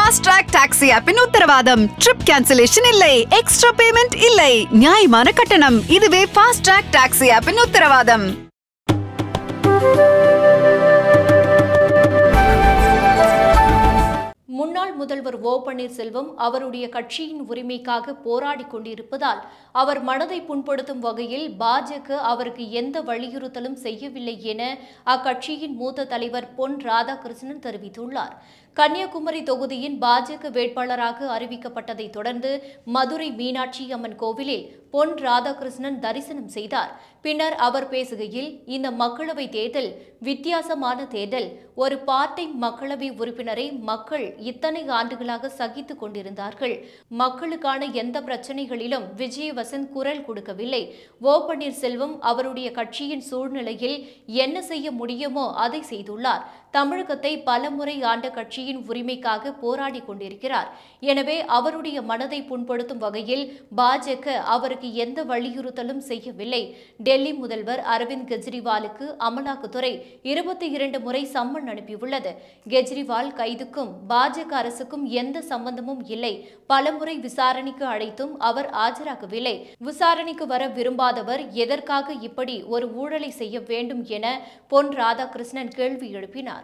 fast track taxi ஆப்பின் உத்தரவாதம் trip cancellation இல்லை எக்ஸ்ட்ரா பேமெண்ட் இல்லை நியாயமான கட்டணம் இதுவே ஃபாஸ்ட் ட்ராக் டாக்ஸி ஆப்பின் உத்தரவாதம் முன்னாள் முதல்வர் ஓ பன்னீர்செல்வம் அவருடைய கட்சியின் உரிமைக்காக போராடி கொண்டிருப்பதால் அவர் மனதை புண்படுத்தும் வகையில் பாஜக அவருக்கு எந்த வலியுறுத்தலும் செய்யவில்லை என அக்கட்சியின் மூத்த தலைவர் பொன் ராதாகிருஷ்ணன் தெரிவித்துள்ளார் கன்னியாகுமரி தொகுதியின் பாஜக வேட்பாளராக அறிவிக்கப்பட்டதை தொடர்ந்து மதுரை மீனாட்சி அம்மன் கோவிலில் பொன் ராதாகிருஷ்ணன் தரிசனம் செய்தார் பின்னர் அவர் பேசுகையில் இந்த மக்களவை தேர்தல் வித்தியாசமான தேர்தல் ஒரு பார்ட்டி மக்களவை உறுப்பினரை மக்கள் இத்தனை ஆண்டுகளாக சகித்துக் கொண்டிருந்தார்கள் மக்களுக்கான எந்த பிரச்சனைகளிலும் விஜயவசந்த் குரல் கொடுக்கவில்லை ஓ பன்னீர்செல்வம் அவருடைய கட்சியின் சூழ்நிலையில் என்ன செய்ய முடியுமோ அதை செய்துள்ளார் தமிழகத்தை பலமுறை ஆண்ட கட்சியின் உரிமைக்காக போராடி கொண்டிருக்கிறார் எனவே அவருடைய மனதை புண்படுத்தும் வகையில் பாஜக அவருக்கு எந்த வலியுறுத்தலும் செய்யவில்லை டெல்லி முதல்வர் அரவிந்த் கெஜ்ரிவாலுக்கு அமலாக்கத்துறை இருபத்தி இரண்டு முறை சம்மன் அனுப்பியுள்ளது கெஜ்ரிவால் கைதுக்கும் பாஜக அரசுக்கும் எந்த சம்பந்தமும் இல்லை பலமுறை விசாரணைக்கு அழைத்தும் அவர் ஆஜராகவில்லை விசாரணைக்கு வர விரும்பாதவர் எதற்காக இப்படி ஒரு ஊழலை செய்ய வேண்டும் என பொன் ராதாகிருஷ்ணன் கேள்வி எழுப்பினார்